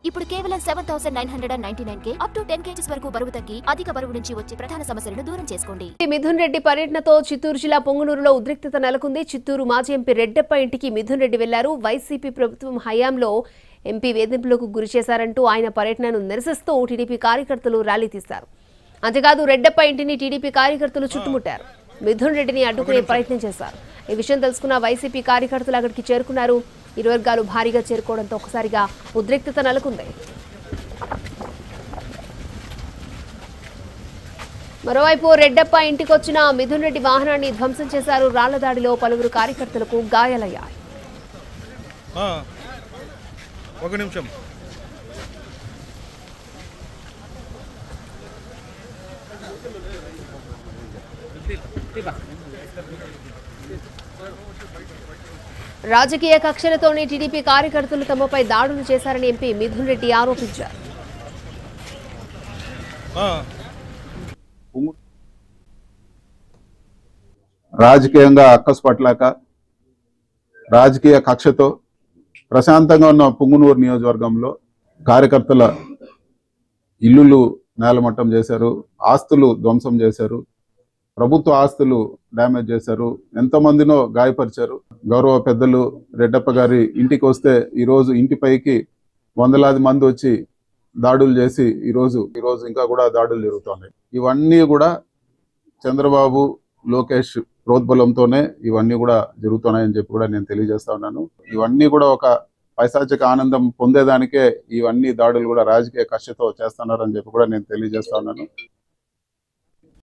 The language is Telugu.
ఇప్పుడు కేవలం seven thousand nine hundred and ninety nine కే అప్ టు టెన్ కేజీస్ వరకు బరువు తగ్గి అధిక బరువు నుంచి వచ్చే ప్రధాన సమస్యలను దూరం చేసుకోండి మిథున్ రెడ్డి పర్యటనతో చిత్తూరు జిల్లా పొంగునూరులో ఉద్రిక్తత నెలకొంది చిత్తూరు మాజీ ఎంపీ రెడ్డప్ప ఇంటికి మిథున్ రెడ్డి వెళ్లారు వైసీపీ ప్రభుత్వం హయాంలో ఎంపీ వేధింపులకు గురి చేశారంటూ ఆయన పర్యటనను నిరసిస్తూ టీడీపీ కార్యకర్తలు ర్యాలీ తీశారు అంతేకాదు రెడ్డప్ప ఇంటిని టీడీపీ కార్యకర్తలు చుట్టుముట్టారు మిథున్ రెడ్డిని అడ్డుకునే ప్రయత్నం చేశారు ఈ విషయం తెలుసుకున్న వైసీపీ కార్యకర్తలు అక్కడికి చేరుకున్నారు ఇరు వర్గాలు భారీగా చేరుకోవడంతో ఒకసారిగా ఉద్రిక్తత నెలకొంది మరోవైపు రెడ్డప్ప ఇంటికొచ్చిన మిథున్ రెడ్డి వాహనాన్ని ధ్వంసం చేశారు రాళ్ల దాడిలో పలువురు కార్యకర్తలకు గాయాలయ్యాయి ఆ, ఒక నిమిషం రాజకీయ కక్షలతోనే టీడీపీ కార్యకర్తలు తమపై దాడులు చేశారని ఎంపీ మిథున్ రెడ్డి ఆరోపించారు ఆ, రాజకీయంగా అక్కసు పట్టలేక రాజకీయ కక్షతో ప్రశాంతంగా ఉన్న పుంగునూరు నియోజకవర్గంలో కార్యకర్తల ఇల్లులు నేలమట్టం చేశారు ఆస్తులు ధ్వంసం చేశారు ప్రభుత్వ ఆస్తులు డ్యామేజ్ చేశారు ఎంతమందినో గాయపరిచారు గౌరవ పెద్దలు రెడ్డప్ప గారి ఇంటికి వస్తే ఈరోజు ఇంటి పైకి వందలాది మంది వచ్చి దాడులు చేసి ఈరోజు ఈరోజు ఇంకా కూడా దాడులు జరుగుతున్నాయి ఇవన్నీ కూడా చంద్రబాబు లోకేష్ ప్రోద్బలంతోనే ఇవన్నీ కూడా జరుగుతున్నాయని చెప్పి కూడా నేను తెలియజేస్తా ఉన్నాను ఇవన్నీ కూడా ఒక పైశాచిక ఆనందం పొందేదానికే ఇవన్నీ దాడులు కూడా రాజకీయ కక్షతో చేస్తున్నారని చెప్పి కూడా నేను తెలియజేస్తా ఉన్నాను